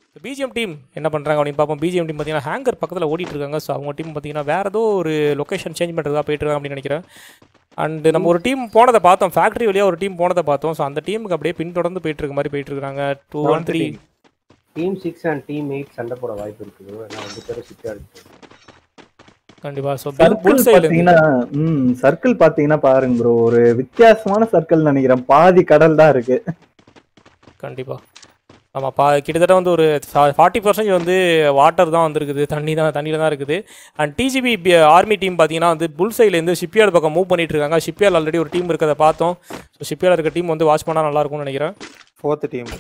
BGM team என்ன பண்ணுறாங்க அப்படின்னு பார்ப்போம் பிஜிஎம் டீம் பார்த்தீங்கன்னா ஹேங்கர் பக்கத்தில் ஓடிட்டு இருக்காங்க ஸோ அவங்க டீம் பார்த்தீங்கன்னா வேறு ஏதோ ஒரு லொக்கேஷன் சேஞ்ச் பண்ணுறதா போயிட்டு இருக்காங்க அப்படின்னு நினைக்கிறேன் அண்ட் நம்ம ஒரு டீம் போனதை பார்த்தோம் ஃபேக்ட்ரி வழியாக ஒரு டீம் போனதை பார்த்தோம் ஸோ அந்த டீமுக்கு அப்படியே பின்தொடர்ந்து போயிட்டு இருக்க மாதிரி போயிட்டு இருக்காங்க two one three team six and team eight சண்டை போட வாய்ப்பு இருக்குது ஏன்னா ரெண்டு பேரும் சிக்காடி கண்டிப்பாக ஸோ சர்க்கிள் புல் சைடு பாத்தீங்கன்னா ம் சர்க்கிள் பாத்தீங்கன்னா பாருங்க ப்ரோ ஒரு வித்தியாசமான சர்க்கிள் நினைக்கிறேன் பாதி கடல் தான் இருக்கு கண்டிப்பாக ஆமாம் பா கிட்டத்தட்ட வந்து ஒரு ஃபார்ட்டி பர்சன்டேஜ் வந்து வாட்டர் தான் வந்திருக்குது தண்ணி தான் தண்ணியில் தான் இருக்குது அண்ட் டிஜிபி ஆர்மி டீம் பார்த்தீங்கன்னா வந்து புல் சைட்லேருந்து ஷிப்யார்டு பக்கம் மூவ் பண்ணிட்டு இருக்காங்க ஷிப்யார்டு ஆல்ரெடி ஒரு டீம் இருக்கிறத பார்த்தோம் ஸோ ஷிப்யார்டு இருக்க டீம் வந்து வாட்ச் பண்ணால் நல்லா இருக்கும்னு நினைக்கிறேன் ஃபோர்த் டீம்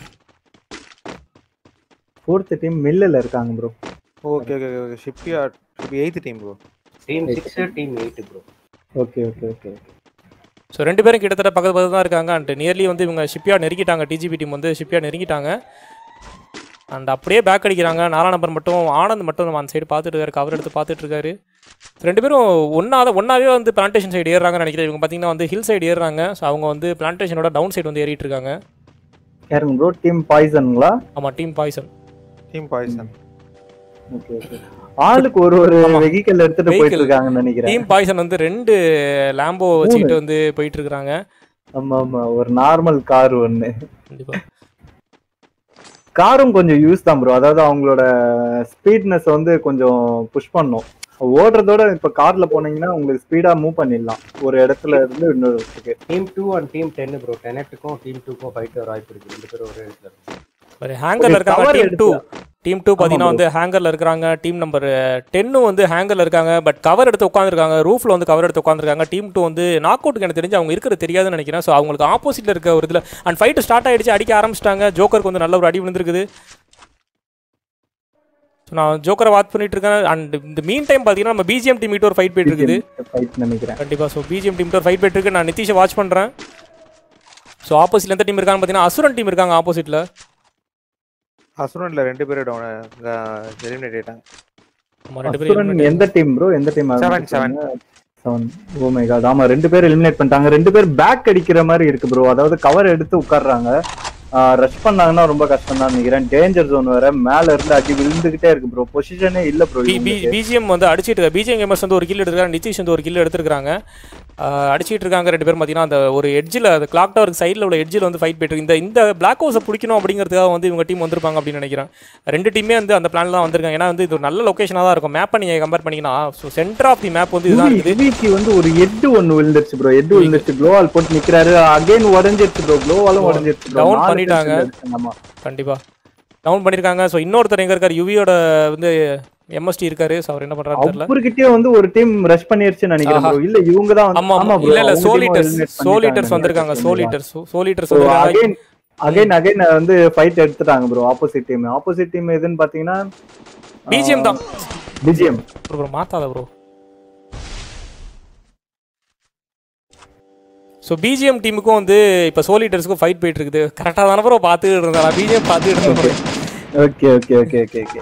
ஃபோர்த் டீம் மில்லில் இருக்காங்க bro okay okay okay shipyard eighth team bro team six team eight bro okay okay okay so ரெண்டு பேரும் கிட்டத்தட்ட பக்கத்து பக்கத்து தான் இருக்காங்க அண்ட் நியர்லி வந்து இவங்க ஷிப்யார்ட் நெருங்கிட்டாங்க டிஜிபி டீம் வந்து ஷிப்யார்ட் நெருங்கிட்டாங்க அண்ட் அப்படியே பேக் அடிக்கிறாங்க நாலாம் நம்பர் மட்டும் ஆனந்த் மட்டும் நம்ம அந்த சைடு பார்த்துட்டு இருக்காரு கவர் எடுத்து பார்த்துட்டு இருக்காரு ரெண்டு பேரும் ஒன்றா ஒன்றாவே வந்து பிளான்டேஷன் சைடு ஏறுறாங்கன்னு நினைக்கிறேன் இவங்க பார்த்தீங்கன்னா வந்து ஹில் சைடு ஏறுறாங்க ஸோ அவங்க வந்து பிளான்டேஷனோட டவுன் சைடு வந்து ஏறிட்டு இருக்காங்க யாருங்க ப்ரோ டீம் பாய்சனுங்களா ஆமாம் team poison team poison okay okay ஆளுக்கு ஒரு ஒரு ஆமா. வெஹிக்கல் எடுத்துட்டு போயிட்டு Vehicle. இருக்காங்கன்னு நினைக்கிறேன் டீம் பாய்சன் வந்து ரெண்டு லேம்போ வச்சுக்கிட்டு வந்து போயிட்டு இருக்காங்க ஆமா ஆமா ஒரு நார்மல் கார் ஒன்னு கண்டிப்பாக காரும் கொஞ்சம் யூஸ் தான் ப்ரோ அதாவது அவங்களோட ஸ்பீட்னஸ் வந்து கொஞ்சம் புஷ் பண்ணும் ஓடுறதோட இப்ப கார்ல போனீங்கன்னா உங்களுக்கு ஸ்பீடா மூவ் பண்ணிடலாம் ஒரு இடத்துல இருந்து இன்னொரு இடத்துக்கு team two and team ten bro டெனட்டுக்கும் டீம் டூக்கும் ஃபைட் வர வாய்ப்பு இருக்குது ரெண்டு பேரும் ஒரே இடத்துல இருக்கு ஒரு ஹேங்கர்ல ஒரு இருக்காங்க cover டீம் டூ எடுத்து- டீம் டூ பார்த்தீங்கன்னா bro. வந்து ஹேங்கர்ல இருக்காங்க டீம் நம்பர் டென்னும் வந்து ஹேங்கர்ல இருக்காங்க பட் கவர் எடுத்து உட்காந்துருக்காங்க ரூஃப்ல வந்து கவர் எடுத்து உட்காந்துருக்காங்க டீம் டூ வந்து நாக் அவுட்டுக்கு எனக்கு தெரிஞ்சு அவங்க இருக்கிறது தெரியாதுன்னு நினைக்கிறேன் ஸோ அவங்களுக்கு ஆப்போசிட்ல இருக்க ஒரு இதில் அண்ட் ஃபைட்டு ஸ்டார்ட் ஆயிடுச்சு அடிக்க ஆரம்பிச்சிட்டாங்க ஜோக்கருக்கு வந்து நல்ல ஒரு அடி விழுந்திருக்குது ஸோ நான் ஜோக்கரை வாட்ச் பண்ணிட்டு இருக்கேன் அண்ட் இந்த மீன் டைம் பார்த்தீங்கன்னா நம்ம பிஜிஎம் டீம் ஒரு ஃபைட் போயிட்டு இருக்குது ஃபைட் நினைக்கிறேன் கண்டிப்பாக ஸோ பிஜிஎம் டீம் ஒரு ஃபைட் போயிட்டு இருக்கு நான் நிதிஷை வாட்ச் பண்ணுறேன் ஸோ ஆப்போசிட்ல எந்த டீம் இருக்காங்க பார்த்தீங்கன்னா அசுரன் டீம் இருக்காங்க ஆப்போசிட்ல அசுரன்ல ரெண்டு பேரும் டவுன் எலிமினேட் ஆயிட்டாங்க ஆமா, ரெண்டு அசுரன் பேரும் எந்த டீம் ப்ரோ எந்த team Seven, seven. Seven oh my God ஆமா ரெண்டு பேர் எலிமினேட் பண்ணிட்டாங்க ரெண்டு பேர் பேக் அடிக்கிற மாதிரி இருக்கு ப்ரோ அதாவது கவர் எடுத்து உட்கார்றாங்க ரஷ் பண்ணாங்கன்னா ரொம்ப கஷ்டம் தான் நினைக்கிறேன் டேஞ்சர் ஜோன் வேற மேல இருந்து அடி விழுந்துகிட்டே இருக்கு ப்ரோ பொசிஷனே இல்ல ப்ரோ பிஜிஎம் வந்து அடிச்சிட்டு இருக்க பிஜிஎம் கேமர்ஸ் வந்து ஒரு கில் எடுத்துருக்காங்க நிதிஷ் வந்து ஒரு கில் எடுத்துருக்காங்க அடிச்சிட்டு இருக்காங்க ரெண்டு பேரும் பார்த்தீங்கன்னா அந்த ஒரு எட்ஜில் அந்த கிளாக் டவருக்கு சைடில் உள்ள எட்ஜில் வந்து ஃபைட் போயிட்டு இருக்கு. இந்த இந்த பிளாக் ஹவுஸை பிடிக்கணும் அப்படிங்கிறதுக்காக வந்து இவங்க டீம் வந்திருப்பாங்க அப்படின்னு நினைக்கிறேன் ரெண்டு டீமே வந்து அந்த பிளான் தான் வந்திருக்காங்க ஏன்னா வந்து இது ஒரு நல்ல லொக்கேஷனாக தான் இருக்கும் மேப்பை நீங்கள் கம்பேர் பண்ணீங்கன்னா so centre of the map வந்து இதுதான் இருக்குது யுவிக்கு வந்து ஒரு எட்டு ஒன்னு விழுந்துருச்சு ப்ரோ எட்டு விழுந்துருச்சு க்ளோவால் போட்டு நிக்கிறாரு அகைன் உடஞ்சிருச்சு ப்ரோ க்ளோவாலும் உடஞ்சிருச்சு bro. Down நாலு பண்ணிட்டாங்க. kills எடுத்தாங்க, ஆமா கண்டிப்பாக டவுன் பண்ணியிருக்காங்க ஸோ இன்னொருத்தர் எங்கே இருக்கார் யுவியோட வந்து எம்எஸ்டி இருக்காரு ஸோ அவர் என்ன பண்ணுறாரு தெரியல அவர்கிட்டயே வந்து ஒரு டீம் ரஷ் பண்ணிருச்சுன்னு நினைக்கிறேன் ஆஹா. bro. இல்ல இவங்க தான் ஆமா ஆமா bro, இல்ல இல்ல அவங்க team சோலிட்டர்ஸ் eliminate சோலிட்டர்ஸ் பண்ணிட்டாங்க வந்திருக்காங்க நினைக்கிறேன். சோலிட்டர்ஸ் சோலிட்டர்ஸ் வந்திருக்காங்க அகைன் அகைன் அகைன் வந்து ஃபைட் எடுத்துட்டாங்க bro opposite team opposite team எதுன்னு பாத்தீங்கன்னா பிஜிஎம் தான் பிஜிஎம் ப்ரோ ப்ரோ மாத்தாத ப்ரோ ஸோ பிஜிஎம் டீமுக்கும் வந்து இப்போ சோலிட்டர்ஸ்க்கும் ஃபைட் போயிட்டு இருக்குது கரெக்டாக தானே ப்ரோ பார்த்துட்டு இருந்தேன் பிஜிஎம் பார்த்துட்டு இருந்தேன் okay okay okay okay okay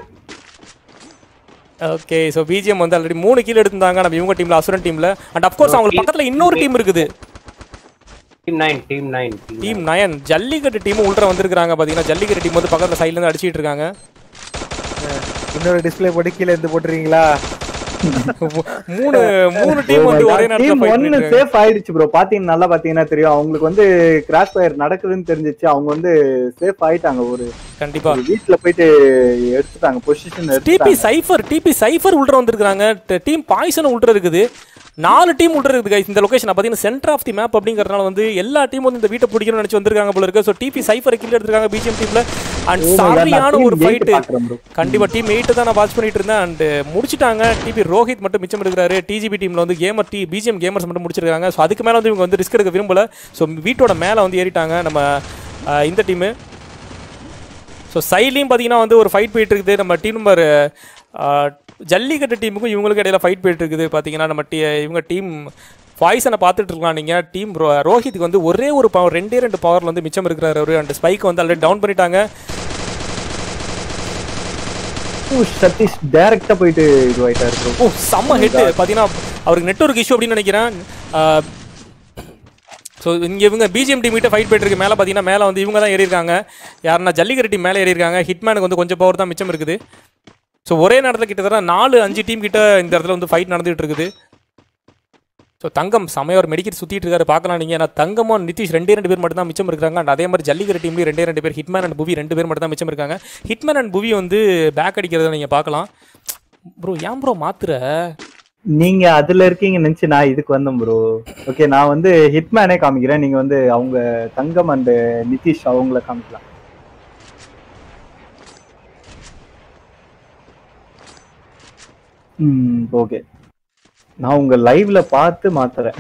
okay so BGM வந்து ஆல்ரெடி மூணு கீழ எடுத்திருந்தாங்க நம்ம இவங்க டீம்ல அசுரன் டீம்ல அண்ட் அஃப்கோர்ஸ் அவங்களுக்கு பக்கத்தில் இன்னொரு டீம் இருக்குது team nine team nine team nine Jallikattu team உள்ள வந்திருக்காங்க பார்த்தீங்கன்னா ஜல்லிக்கட்டு டீம் வந்து பக்கத்தில் சைட்லேருந்து அடிச்சிட்டு இருக்காங்க இன்னொரு டிஸ்ப்ளே போட்டு கீழே இருந்து போட்டுறீங்களா மூணு மூணு டீம் வந்து ஒரே நேரத்தில் டீம் ஃபைட் ஒன்னு பண்ணிட்டு சேஃப் ஆயிடுச்சு ப்ரோ பாத்தீங்கன்னா நல்லா பாத்தீங்கன்னா தெரியும் அவங்களுக்கு வந்து கிராஷ் ஃபயர் நடக்குதுன்னு தெரிஞ்சிச்சு அவங்க வந்து சேஃப் ஆயிட்டாங்க ஒரு கண்டிப்பா ஒரு வீட்ல போயிட்டு எடுத்துட்டாங்க பொசிஷன் டிபி எடுத்துட்டாங்க சைஃபர் டிபி சைஃபர் உள்ள வந்திருக்காங்க டீம் பாய்சன் உள்ள இருக்குது நாலு டீம் உள்ள இருக்குது guys. இந்த லொகேஷன் பார்த்தீங்கன்னா சென்டர் ஆஃப் தி மேப் அப்படிங்கறதுனால வந்து எல்லா டீம் வந்து இந்த வீட்டை பிடிக்கணும்னு நினைச்சு வந்திருக்காங்க போல இருக்கு ஸோ டிபி சைஃபர் கில் எடுத்திருக்காங்க பிஜிஎம் டீம்ல அண்ட் Oh my God, நான் சாரியான team ஒரு eight ஃபைட் பாக்குறேன் bro. கண்டிப்பா டீம் எயிட் தான் நான் வாட்ச் பண்ணிட்டு இருந்தேன் அண்ட் முடிச்சிட்டாங்க டிபி ரோஹித் மட்டும் மிச்சம் எடுக்கிறாரு டிஜிபி டீம்ல வந்து கேமர் டி பிஜிஎம் கேமர்ஸ் மட்டும் முடிச்சிருக்காங்க ஸோ அதுக்கு மேல வந்து இவங்க வந்து ரிஸ்க் எடுக்க விரும்பல ஸோ வீட்டோட மேல வந்து ஏறிட்டாங்க நம்ம அஹ், இந்த டீமு ஸோ சைட்லையும் பார்த்தீங்கன்னா வந்து ஒரு ஃபைட் போயிட்டு இருக்குது நம்ம டீம் நம்பர் ஜல்லிக்கட்டு டீமுக்கும் இவங்களுக்கு இடையில ஃபைட் போயிட்டு இருக்குது பார்த்தீங்கன்னா நம்ம டீ இவங்க டீம் பாய்சனை பார்த்துட்டு இருக்கலாம் நீங்கள் டீம் ரோஹித்துக்கு வந்து ஒரே ஒரு பவர் ரெண்டே ரெண்டு பவரில் வந்து மிச்சம் இருக்கிறாரு அவரு அண்ட் ஸ்பைக் வந்து ஆல்ரெடி டவுன் பண்ணிட்டாங்க ஓ, சதீஷ் டைரக்டா போயிட்டு இதுவாயிட்டாரு ப்ரோ ஓ செம்ம ஹெட் பார்த்தீங்கன்னா அவருக்கு நெட்ஒர்க் இஷ்யூ அப்படின்னு நினைக்கிறேன் ஸோ இங்கே இவங்க பிஜிஎம் டீம் கிட்ட ஃபைட் போயிட்டு இருக்கு மேலே பார்த்தீங்கன்னா மேலே வந்து இவங்க தான் ஏறியிருக்காங்க யாருன்னா ஜல்லிக்கட்டு டீம் மேலே ஏறியிருக்காங்க ஹிட்மேனுக்கு வந்து கொஞ்சம் பவர் தான் மிச்சம் இருக்குது ஸோ ஒரே நேரத்தில் கிட்டத்தட்ட நாலு அஞ்சு டீம் கிட்ட இந்த இடத்துல வந்து ஃபைட் நடந்துகிட்டு இருக்குது ஸோ தங்கம் செமையா ஒரு மெடிக்கெட் சுற்றிட்டு இருக்காரு பார்க்கலாம் நீங்கள் ஏன்னா தங்கமும் நிதிஷ் ரெண்டே ரெண்டு பேர் மட்டும் தான் மிச்சம் இருக்காங்க அண்ட் அதே மாதிரி ஜல்லிக்கட்டு டீம்லேயும் ரெண்டே ரெண்டு பேர் ஹிட்மேன் அண்ட் புவி ரெண்டு பேர் மட்டும் தான் மிச்சம் இருக்காங்க ஹிட்மேன் அண்ட் புவி வந்து பேக் அடிக்கிறத நீங்கள் பார்க்கலாம் ப்ரோ ஏன் ப்ரோ மாத்துற நீங்க அதுல இருக்கீங்க நினைச்சு நான் இதுக்கு வந்தேன் ப்ரோ ஓகே நான் வந்து ஹிட்மேனே காமிக்கிறேன் நீங்க வந்து அவங்க தங்கம் அண்ட் நிதிஷ் அவங்கள காமிக்கலாம் ம் ஓகே நான் உங்க லைவ்ல பார்த்து மாத்துறேன்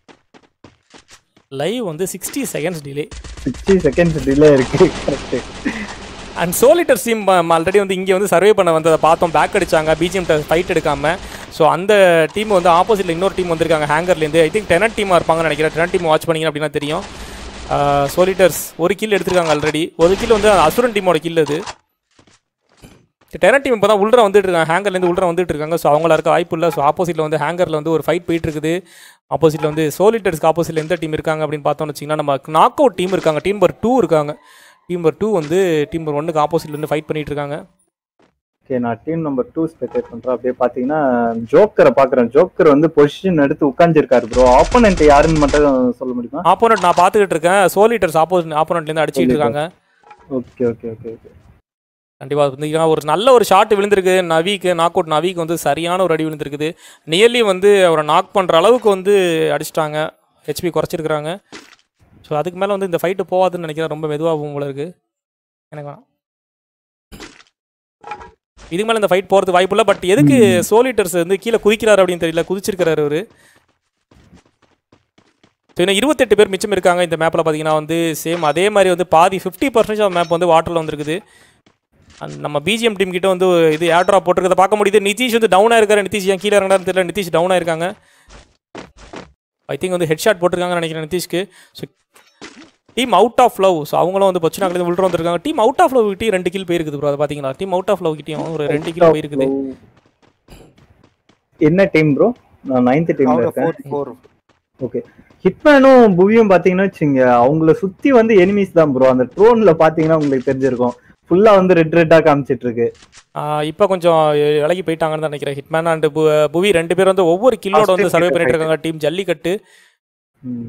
லைவ் வந்து sixty seconds delay sixty seconds delay இருக்கு correct and solitaire team already வந்து இங்கே வந்து சர்வே பண்ண வந்ததை பார்த்தோம் பேக் அடிச்சாங்க பிஜிஎம் ஃபைட் எடுக்காம ஸோ அந்த டீம் வந்து ஆப்போசிட்ல இன்னொரு டீம் வந்திருக்காங்க ஹேங்கர்லேருந்து ஐ திங்க் டெனட் டீமாக இருப்பாங்கன்னு நினைக்கிறேன் டெனட் டீம் வாட்ச் பண்ணீங்க அப்படின்னா தெரியும் சோலிட்டர்ஸ் ஒரு கில் எடுத்திருக்காங்க ஆல்ரெடி ஒரு கில் வந்து அசுரன் டீமோட கில் அது டெனட் டீம் இப்போ தான் உள்ள வந்துட்டு இருக்காங்க ஹேங்கர்லேருந்து உள்ள வந்துட்டு இருக்காங்க ஸோ அவங்கள இருக்க வாய்ப்பு இல்லை ஸோ ஆப்போசிட்டில் வந்து ஹேங்கரில் வந்து ஒரு ஃபைட் போயிட்டு இருக்குது ஆப்போசிட்டில் வந்து சோலிட்டர்ஸ்க்கு ஆப்போசிட்டில் எந்த டீம் இருக்காங்க அப்படின்னு பார்த்தோம்னு வச்சிங்கன்னா நம்ம நாக் அவுட் டீம் இருக்காங்க டீம் நம்பர் டூ இருக்காங்க டீம் நம்பர் டூ வந்து டீம் நம்பர் ஒன்னுக்கு ஆப்போசிட்ல இருந்து ஃபைட் பண்ணிட்டு இருக்காங்க ஓகே நான் டீம் நம்பர் டூ ஸ்பெக்டேட் பண்றேன் அப்படியே பாத்தீங்கன்னா ஜோக்கரை பாக்குறேன் ஜோக்கர் வந்து பொசிஷன் எடுத்து உட்காந்துருக்காரு ப்ரோ ஆப்போனன்ட் யாருன்னு மட்டும் சொல்ல முடியுமா ஆப்போனட் நான் பார்த்துக்கிட்டு இருக்கேன் சோலிட்டர்ஸ் ஆப்போசிட் ஆப்போனட்லேருந்து அடிச்சிட்டு இருக்காங்க ஓகே ஓகே ஓகே ஓகே கண்டிப்பாக வந்து ஏன்னா ஒரு நல்ல ஒரு ஷாட் விழுந்திருக்கு நவிக்கு நாக் அவுட் நவிக்கு வந்து சரியான ஒரு அடி விழுந்திருக்குது நியர்லி வந்து அவரை நாக் பண்ணுற அளவுக்கு வந்து அடிச்சிட்டாங்க ஹெச்பி குறைச்சிருக்கிறாங்க ஸோ அதுக்கு மேலே வந்து இந்த ஃபைட்டு போகாதுன்னு நினைக்கிறேன் ரொம்ப மெதுவாகும் போல இருக்கு எனக்கு வேணாம் இதுக்கு மேலே இந்த ஃபைட் போகிறது வாய்ப்பு இல்லை பட் எதுக்கு சோலிட்டர்ஸ் வந்து கீழே குதிக்கிறாரு அப்படின்னு தெரியல குதிச்சிருக்கிறாரு அவரு ஸோ இன்னும் இருபத்தெட்டு பேர் மிச்சம் இருக்காங்க இந்த மேப்பில் பார்த்தீங்கன்னா வந்து சேம் அதே மாதிரி வந்து பாதி ஃபிஃப்டி பர்சன்டேஜ் மேப் வந்து வாட்டரில் வந்திருக்குது And நம்ம பிஜிஎம் டீம் கிட்ட வந்து இது ஏர் ட்ராப் போட்டிருக்கத பார்க்க முடியுது நிதிஷ் வந்து டவுனாக இருக்காரு நிதிஷ் ஏன் கீழே இறங்கினாருன்னு தெரியல நிதிஷ் டவுனாக இருக்காங்க ஐ திங்க் வந்து ஹெட் ஷாட் போட்டிருக்காங்கன்னு நினைக்கிறேன் நிதிஷ்க்கு so team out of love so அவங்களும் வந்து பச்சினாக்கிலேருந்து உள்ள வந்திருக்காங்க டீம் அவுட் ஆஃப் லவ் கிட்டே ரெண்டு கில் போயிருக்குது ப்ரோ அதை பார்த்தீங்களா டீம் அவுட் ஆஃப் லவ் கிட்டேயும் ஒரு ரெண்டு கில் போயிருக்குது என்ன டீம் ப்ரோ நான் நைன்த் டீம்ல அவங்க இருக்கேன் ஃபோர் ஃபோர் ஓகே ஹிட்மேனும் புவியும் பாத்தீங்கன்னா வச்சுங்க அவங்கள சுத்தி வந்து எனிமீஸ் தான் ப்ரோ அந்த ட்ரோன்ல பாத்தீங்கன்னா உங்களுக்கு தெரிஞ்சிருக்கும் ஃபுல்லா வந்து ரெட் ரெட்டா காமிச்சிட்டு இருக்கு இப்போ கொஞ்சம் விலகி போயிட்டாங்கன்னு தான் நினைக்கிறேன் ஹிட்மேன் அண்ட் புவி ரெண்டு பேரும் வந்து ஒவ்வொரு கில்லோட வந்து சர்வே பண்ணிட்டு இருக்காங்க டீம் ஜல்லிக்கட்டு ம்.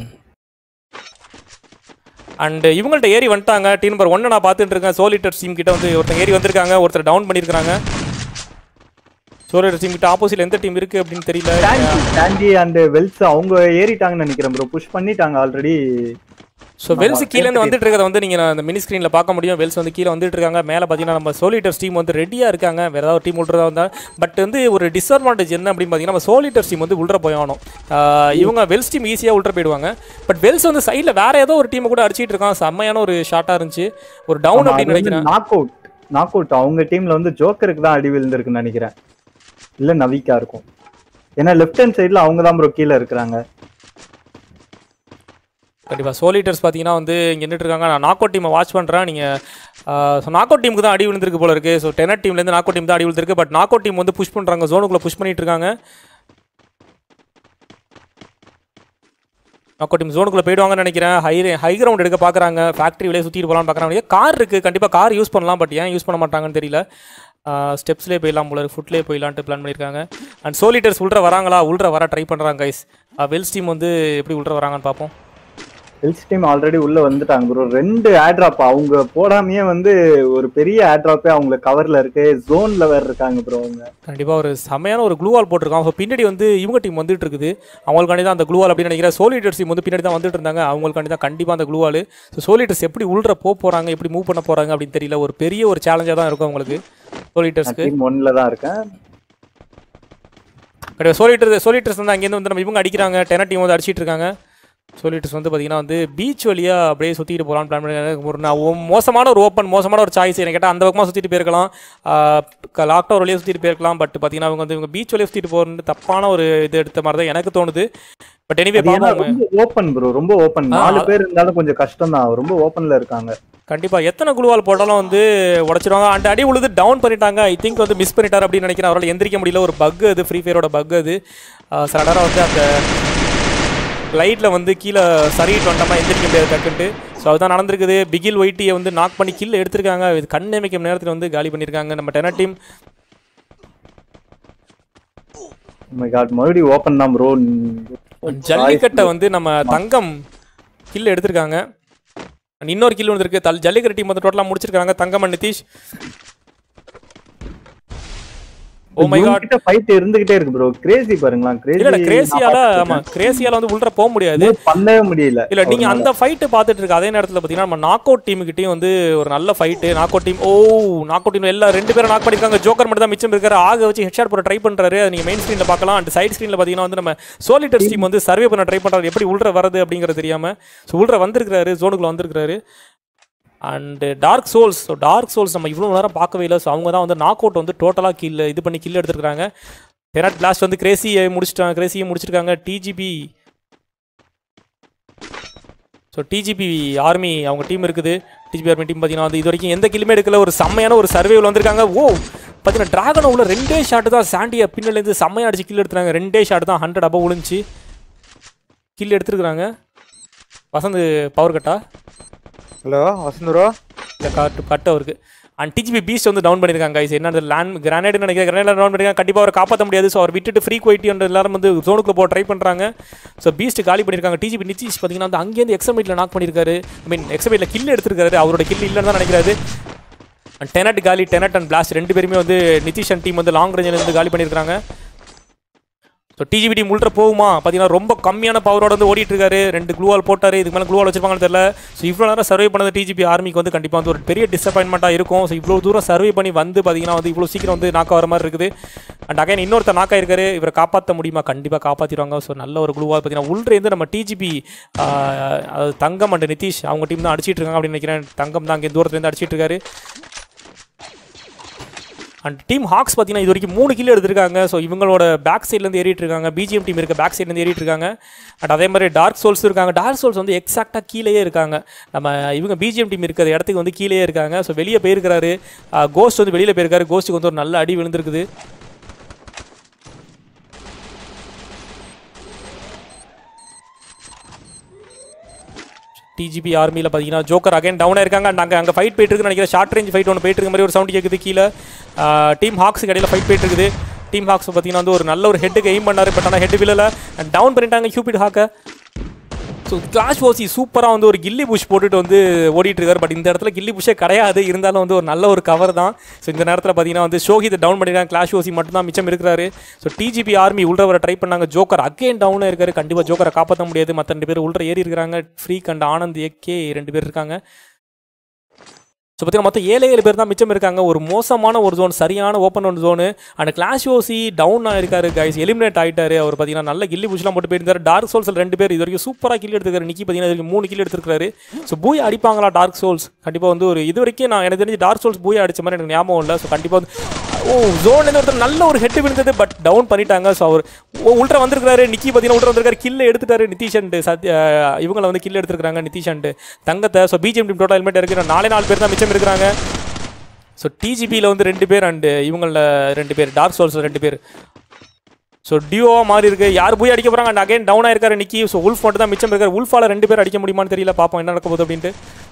அண்ட் இவங்கள்ட்ட ஏறி வந்துட்டாங்க டீம் நம்பர் ஒன்று நான் பார்த்துட்டு இருக்கேன் சோலிட்டர் டீம் கிட்ட வந்து ஒருத்தங்க ஏறி வந்திருக்காங்க ஒருத்தர் டவுன் பண்ணியிருக்காங்க சோலிட்டர் டீம் கிட்ட ஆப்போசிட்ல எந்த டீம் இருக்கு அப்படின்னு தெரியல சாண்டி சாண்டி அண்ட் வெல்ஸ் அவங்க ஏறிட்டாங்கன்னு நினைக்கிறேன் ப்ரோ புஷ் பண்ணிட்டாங்க ஆல்ரெடி ஸோ வெல்ஸ் கீழேருந்து வந்துட்டு இருக்கிறத வந்து நீங்கள் அந்த மினி ஸ்க்ரீனில் பார்க்க முடியும் வெல்ஸ் வந்து கீழே வந்துட்டு இருக்காங்க மேலே பார்த்தீங்கன்னா நம்ம சோலிட்டர்ஸ் டீம் வந்து ரெடியாக இருக்காங்க வேறு ஏதாவது டீம் விட்றதா இருந்தால் பட் வந்து ஒரு டிஸ்அட்வான்டேஜ் என்ன அப்படின்னு பார்த்தீங்கன்னா நம்ம சோலிட்டர்ஸ் டீம் வந்து உள்ள போய் ஆகணும் ஆஹ் இவங்க வெல்ஸ் டீம் ஈஸியாக உள்ள போயிடுவாங்க பட் வெல்ஸ் வந்து சைடில் வேற ஏதோ ஒரு டீமை கூட அடிச்சிட்டு இருக்கான் செம்மையான ஒரு ஷாட்டாக இருந்துச்சு ஒரு டவுன் அப்படின்னு நினைக்கிறேன் நாக் அவுட் நாக் அவுட் அவங்க டீம்ல வந்து ஜோக்கருக்கு தான் அடி விழுந்திருக்குன்னு நினைக்கிறேன் இல்ல நவிக்கா இருக்கும் ஏன்னா லெஃப்ட் ஹேண்ட் சைடுல அவங்க தான் ப்ரோ கீழே இருக்கிறாங்க கண்டிப்பாக சோலிட்டர்ஸ் பார்த்தீங்கன்னா வந்து இங்கே நின்றுட்டு இருக்காங்க நான் நாக் அவுட் டீமை வாட்ச் பண்ணுறேன் நீங்கள் ஸோ நாக் அவுட் டீமுக்கு தான் அடி விழுந்திருக்கு போல இருக்கு ஸோ டெனட் டீம்லேருந்து நாக் அவுட் டீம் தான் அடி விழுந்திருக்கு பட் நாக் அவுட் டீம் வந்து புஷ் பண்ணுறாங்க ஜோனுக்குள்ளே புஷ் பண்ணிட்டு இருக்காங்க நாக் அவுட் டீம் ஜோனுக்குள்ளே போயிடுவாங்கன்னு நினைக்கிறேன் ஹை ஹை கிரவுண்ட் எடுக்க பார்க்குறாங்க ஃபேக்ட்ரி வெளியே சுற்றிட்டு போகலான்னு பார்க்குறாங்க கார் இருக்குது கண்டிப்பாக கார் யூஸ் பண்ணலாம் பட் ஏன் யூஸ் பண்ண மாட்டாங்கன்னு தெரியல ஸ்டெப்ஸ்லேயே போயிடலாம் போல ஃபுட்லேயே போயிடலான்ட்டு பிளான் பண்ணியிருக்காங்க அண்ட் சோலிட்டர்ஸ் உள்ள வராங்களா உள்ள வர ட்ரை பண்ணுறாங்க கைஸ் வெல்ஸ் டீம் வந்து எப்படி உள்ள வராங்கன்னு பார்ப்போம் ஹெல்த் டீம் ஆல்ரெடி உள்ள வந்துட்டாங்க ப்ரோ ரெண்டு ஆட்ராப் அவங்க போடாமையே வந்து ஒரு பெரிய ஆட்ராப்பே அவங்க கவர்ல இருக்கு ஜோன்ல வேற இருக்காங்க ப்ரோ அவங்க கண்டிப்பாக ஒரு செமையான ஒரு க்ளூவால் போட்டிருக்கான் ஸோ பின்னாடி வந்து இவங்க டீம் வந்துட்டு இருக்குது அவங்களுக்காண்டி தான் அந்த க்ளூவால் அப்படின்னு நினைக்கிறேன் சோலிட்டர்ஸ் டீம் வந்து பின்னாடி தான் வந்துட்டு இருந்தாங்க அவங்களுக்காண்டி தான் கண்டிப்பாக அந்த க்ளூவால் ஸோ சோலிட்டர்ஸ் எப்படி உள்ள போக போகிறாங்க எப்படி மூவ் பண்ண போகிறாங்க அப்படின்னு தெரியல ஒரு பெரிய ஒரு சேலஞ்சாக தான் இருக்கும் அவங்களுக்கு சோலிட்டர்ஸ்க்கு டீம் ஒன்ல தான் இருக்கேன் கிடையாது சோலிட்டர் சோலிட்டர்ஸ் வந்து அங்கேருந்து வந்து நம்ம இவங்க அடிக்கிறாங்க டென டீம் வந்து அடிச்சிட்டு இருக்காங்க சோலிட்டர்ஸ் வந்து பார்த்தீங்கன்னா வந்து பீச் வழியாக அப்படியே சுற்றிட்டு போகலான்னு பிளான் பண்ணி ஒரு நான் ஒ- மோசமான ஒரு ஓப்பன் மோசமான ஒரு சாய்ஸ் எனக்கு கேட்டால் அந்த பக்கமாக சுற்றிட்டு போயிருக்கலாம் லாக்டவுன் வழியாக சுற்றிட்டு போயிருக்கலாம் பட் பார்த்தீங்கன்னா அவங்க வந்து இவங்க பீச் வழியாக சுற்றிட்டு போகிறது தப்பான ஒரு இது எடுத்த மாதிரி தான் எனக்கு தோணுது பட் எனிவே அது ஏன்னா பார்ப்போம் ரொம்ப ஓப்பன் ப்ரோ ரொம்ப ஓப்பன் ஆ, நாலு ஆ. பேர் இருந்தாலும் கொஞ்சம் கஷ்டம் தான் ரொம்ப ஓப்பன்ல இருக்காங்க கண்டிப்பாக எத்தனை குழுவால் போட்டாலும் வந்து உடச்சிருவாங்க அண்ட் அடி உழுது டவுன் பண்ணிட்டாங்க ஐ திங்க் வந்து மிஸ் பண்ணிட்டார் அப்படின்னு நினைக்கிறேன் அவரால் எந்திரிக்க முடியல ஒரு பக் அது ஃப்ரீ ஃபயரோட பக் அது சில நேரம் வந்து அந்த கிளைடில் வந்து கீழே சரிட்டு வந்தோமா எந்திரிக்க முடியாது டக்குன்ட்டு ஸோ அதுதான் நடந்திருக்குது பிகில் ஒயிட்டியை வந்து நாக் பண்ணி கில் எடுத்திருக்காங்க இது கண் நிமைக்கும் நேரத்தில் வந்து காலி பண்ணியிருக்காங்க நம்ம டென டீம் மை காட் மறுபடியும் ஓப்பன் தான் ப்ரோ ஜல்லிக்கட்டை வந்து நம்ம தங்கம் கில் எடுத்திருக்காங்க And இன்னொரு கில் வந்திருக்கு தல் ஜல்லிக்கட்டு டீம் வந்து டோட்டலாக முடிச்சிருக்காங்க Thangam and Nitish oh my God கிட்ட ஃபைட் இருந்துகிட்டே இருக்கு ப்ரோ கிரேசி பாருங்களேன் கிரேசி இல்ல இல்ல கிரேசியால ஆமா கிரேசியால வந்து உள்ள போக முடியாது பண்ணவே முடியல இல்ல நீங்க அந்த ஃபைட் பார்த்துட்டு இருக்க அதே நேரத்துல பாத்தீங்கன்னா நம்ம நாக் அவுட் டீமுக்கிட்டையும் வந்து ஒரு நல்ல fight knock out team oh knock out team எல்லாம் ரெண்டு பேரும் நாக் பண்ணிருக்காங்க ஜோக்கர் மட்டும் தான் மிச்சம் இருக்காரு ஆக வச்சு ஹெட்ஷாட் போட ட்ரை பண்றாரு அது நீங்க மெயின் ஸ்க்ரீன்ல பார்க்கலாம் அண்ட் சைட் ஸ்க்ரீன்ல பாத்தீங்கன்னா வந்து நம்ம சோலிட்டர்ஸ் டீம் வந்து சர்வே பண்ண ட்ரை பண்றாரு எப்படி உள்ள வரது அப்படிங்கறது தெரியாம ஸோ உள்ள வந்திருக்காரு ஜோனுக்குள்ள வந்திருக்காரு and dark souls so dark souls நம்ம இவ்வளோ நேரம் பார்க்கவே இல்லை ஸோ அவங்க தான் வந்து நாக் அவுட் வந்து டோட்டலாக கில் இது பண்ணி கில் எடுத்துருக்காங்க டெராட் பிளாஸ்ட் வந்து கிரேசியை முடிச்சிட்டாங்க கிரேசியை முடிச்சிருக்காங்க டிஜிபி ஸோ டிஜிபி ஆர்மி அவங்க டீம் இருக்குது டிஜிபி ஆர்மி டீம் பார்த்தீங்கன்னா வந்து இது வரைக்கும் எந்த கிலுமே எடுக்கல ஒரு செம்மையான ஒரு சர்வேவில் வந்திருக்காங்க ஓ பார்த்தீங்கன்னா டிராகன் உள்ள ரெண்டே ஷாட் தான் சாண்டியா பின்னலேருந்து செம்மையா அடிச்சு கில் எடுத்துறாங்க ரெண்டே ஷாட் தான் ஹண்ட்ரட் அபவ் விழுந்துச்சு கில் எடுத்துருக்குறாங்க வசந்த் பவர் கட்டா ஹலோ வசந்த் ப்ரோ இல்லை கட்டு கட்டு அவருக்கு அண்ட் டிஜிபி பீஸ்ட் வந்து டவுன் பண்ணியிருக்காங்க guys. என்ன லேண்ட் கிரானைட் நினைக்கிறேன் கிரானைட் டவுன் பண்ணிருக்காங்க கண்டிப்பாக அவரை காப்பாற்ற முடியாது ஸோ அவர் விட்டுட்டு ஃப்ரீ குவைட்டி எல்லாரும் வந்து ஜோனுக்குள்ள போக ட்ரை பண்ணுறாங்க ஸோ பீஸ்ட் காலி பண்ணியிருக்காங்க டிஜிபி நிதிஷ் பார்த்தீங்கன்னா வந்து அங்கேருந்து எக்ஸமைட்டில் நாக் பண்ணியிருக்காரு ஐ மீன் எக்ஸமைட்டில் கில் எடுத்திருக்காரு அவரோட கில் இல்லைன்னு தான் நினைக்கிறாரு அண்ட் டெனட் காலி டெனட் அண்ட் பிளாஸ்ட் ரெண்டு பேருமே வந்து நிதிஷ் அண்ட் டீம் வந்து லாங் ரேஞ்சில் இருந்து காலி பண்ணியிருக்காங்க ஸோ டிஜிபி டீம் உள்ள போகுமா பார்த்தீங்கன்னா ரொம்ப கம்மியான பவரோட வந்து ஓடிட்டு இருக்காரு ரெண்டு க்ளூவால் போட்டார் இதுக்கு மேலே க்ளூவால் வச்சிருப்பாங்கன்னு தெரியல ஸோ இவ்வளோ நேரம் சர்வே பண்ணது டிஜிபி ஆர்மிக்கு வந்து கண்டிப்பாக வந்து ஒரு பெரிய டிசப்பாயின்மெண்ட்டாக இருக்கும் ஸோ இவ்வளோ தூரம் சர்வே பண்ணி வந்து பார்த்தீங்கன்னா வந்து இவ்வளோ சீக்கிரம் வந்து நாக்க வர மாதிரி இருக்குது அண்ட் அகைன் இன்னொருத்தர் நாக்கா இருக்காரு இவரை காப்பாற்ற முடியுமா கண்டிப்பாக காப்பாற்றிடுவாங்க ஸோ நல்ல ஒரு க்ளூவாக பார்த்தீங்கன்னா உள்ளேருந்து நம்ம டிஜிபி அதாவது தங்கம் அண்ட் நிதிஷ் அவங்க டீம் தான் அடிச்சிட்டு இருக்காங்க அப்படின்னு நினைக்கிறேன் தங்கம் தான் அங்கே தூரத்துலேருந்து அடிச்சிட்டு இருக்காரு அண்ட் டீம் ஹாக்ஸ் பார்த்தீங்கன்னா இது வரைக்கும் மூணு கிலோ எடுத்திருக்காங்க ஸோ இவங்களோட பேக் சைட்லேருந்து ஏறிட்டு இருக்காங்க பிஜிஎம் டீம் இருக்க பேக் சைட்லேருந்து ஏறிட்டு இருக்காங்க அண்ட் அதே மாதிரி டார்க் சோல்ஸ் இருக்காங்க டார்க் சோல்ஸ் வந்து எக்ஸாக்டாக கீழேயே இருக்காங்க நம்ம இவங்க பிஜிஎம் டீம் இருக்கிற இடத்துக்கு வந்து கீழேயே இருக்காங்க ஸோ வெளியே போயிருக்காரு கோஸ்ட் வந்து வெளியில் போயிருக்காரு கோஸ்ட்டுக்கு வந்து ஒரு நல்ல அடி விழுந்திருக்குது டிஜிபி ஆர்மியில் பார்த்தீங்கன்னா ஜோக்கர் அகைன் டவுனாக இருக்காங்க அண்ட் அங்கே அங்கே ஃபைட் போயிட்டு இருக்குன்னு நினைக்கிறேன் ஷார்ட் ரேஞ்ச் ஃபைட் ஒன்று போயிட்டு இருக்க மாதிரி ஒரு சவுண்ட் கேட்குது கீழே டீம் ஹாக்ஸுக்கு இடையில ஃபைட் போயிட்டு இருக்குது டீம் ஹாக்ஸ் பார்த்தீங்கன்னா வந்து ஒரு நல்ல ஒரு ஹெட்டுக்கு எய்ம் பண்ணாரு பட் ஆனால் ஹெட் விழல அண்ட் டவுன் பண்ணிட்டாங்க ஹியூபிட் ஹாக்கை ஸோ கிளாஷ் ஓசி சூப்பராக வந்து ஒரு கில்லி புஷ் போட்டுட்டு வந்து ஓடிட்டு இருக்காரு பட் இந்த இடத்துல கில்லி புஷே கிடையாது இருந்தாலும் வந்து ஒரு நல்ல ஒரு கவர் தான் ஸோ இந்த நேரத்தில் பார்த்தீங்கன்னா வந்து ஷோஹித் டவுன் பண்ணிருக்காங்க கிளாஷ் ஓசி மட்டும் தான் மிச்சம் இருக்கிறாரு ஸோ டிஜிபி ஆர்மி உள்ள வர ட்ரை பண்ணாங்க ஜோக்கர் அகைன் டவுனாக இருக்காரு கண்டிப்பாக ஜோக்கரை காப்பாற்ற முடியாது மற்ற ரெண்டு பேர் உள்ள ஏறி இருக்காங்க ஃப்ரீக் அண்ட் ஆனந்த் ஏகே ரெண்டு பேர் இருக்காங்க ஸோ பார்த்தீங்கன்னா மொத்தம் ஏழு ஏழு பேர் தான் மிச்சம் இருக்காங்க ஒரு மோசமான ஒரு ஜோன் சரியான open one zone and clash OC down ஆயிருக்காரு கைஸ் எலிமினேட் ஆயிட்டாரு அவர் பார்த்தீங்கன்னா நல்ல கில்லி புஷ்லாம் போட்டு போயிருந்தாரு டார்க் சோல்ஸ் ரெண்டு பேர் இது வரைக்கும் சூப்பராக கில் எடுத்துருக்காரு நிக்கி பார்த்தீங்கன்னா இது வரைக்கும் மூணு கில் எடுத்துருக்காரு ஸோ பூய் அடிப்பாங்களா டார்க் சோல்ஸ் கண்டிப்பாக வந்து ஒரு இது வரைக்கும் நான் எனக்கு தெரிஞ்சு டார்க் சோல்ஸ் பூய் அடிச்ச மாதிரி எனக்கு ஞாபகம் இல்லை ஸோ கண்டிப்பாக வந்து ஓ ஜோன்லேருந்து ஒருத்தர் நல்ல ஒரு ஹெட் விழுந்தது பட் டவுன் பண்ணிட்டாங்க ஸோ அவர் உள்ட்ரா வந்திருக்காரு நிக்கி பார்த்தீங்கன்னா உள்ட்ரா வந்திருக்காரு கில்ல எடுத்துட்டாரு நிதிஷ் அண்ட் சத்ய இவங்களை வந்து கில் எடுத்துருக்காங்க நிதிஷ் அண்ட் தங்கத்தை so BGM team total helmet இருக்கிற நாலே நாலு பேர் தான் மிச்சம் இருக்கிறாங்க ஸோ டிஜிபியில் வந்து ரெண்டு பேர் அண்டு இவங்களில் ரெண்டு பேர் டார்க் சோல்ஸ் ரெண்டு பேர் ஸோ டியோவாக மாறி இருக்கு யார் போய் அடிக்க போகிறாங்க அண்ட் அகைன் டவுன் ஆயிருக்காரு நிக்கி ஸோ உல்ஃப் மட்டும் தான் மிச்சம் இருக்காரு உல்ஃபால ரெண்டு பேர் அடிக்க முடியுமான்னு தெரியல பார்ப்போம் என்ன நடக்க போகுது அப்படின்ட்டு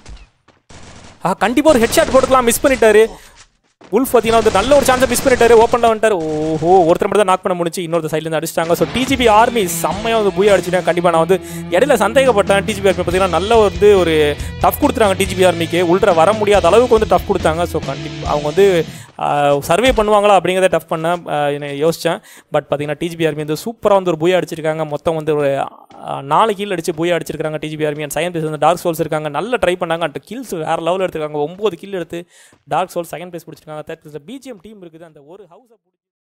ஆ கண்டிப்பாக ஒரு ஹெட்ஷாட் போட்டுக்கலாம் மிஸ் பண்ணிட்டாரு உல்ஃப் பார்த்தீங்கன்னா வந்து நல்ல ஒரு சான்ஸை மிஸ் பண்ணிட்டாரு ஓப்பனில் வந்துட்டார் ஓஹோ ஒருத்தர் மட்டும் தான் நாக் பண்ண முடிச்சு இன்னொரு சைட்லேருந்து அடிச்சிட்டாங்க ஸோ டிஜிபி ஆர்மி செம்மையாக வந்து பூயா அடிச்சிட்டேன் கண்டிப்பாக நான் வந்து இடையில சந்தேகப்பட்டேன் டிஜிபி ஆர்மி பார்த்தீங்கன்னா நல்ல வந்து ஒரு டஃப் கொடுத்துறாங்க டிஜிபி ஆர்மிக்கு உள்ட்ர வர முடியாத அளவுக்கு வந்து டஃப் கொடுத்தாங்க ஸோ கண்டிப்பாக அவங்க வந்து சர்வே பண்ணுவாங்களா அப்படிங்கிறத டஃப் பண்ண யோசித்தேன் பட் பார்த்தீங்கன்னா டிஜிபி ஆர்மி வந்து சூப்பராக வந்து ஒரு பூயா அடிச்சிருக்காங்க மொத்தம் வந்து ஒரு ஆஹ், நாலு கீழ் அடிச்சு பூயா அடிச்சிருக்காங்க DGP army and second place வந்து டார்க் சோல்ஸ் இருக்காங்க நல்ல ட்ரை பண்ணாங்க அண்ட் கில்ஸ் வேறு லெவலில் எடுத்திருக்காங்க ஒம்பது கில் எடுத்து டார்க் சோல்ஸ் செகண்ட் பிளேஸ் பிடிச்சிருக்காங்க தேர்ட் பிளேஸில் பிஜிஎம் டீம் இருக்குது அந்த ஒரு ஹவுஸை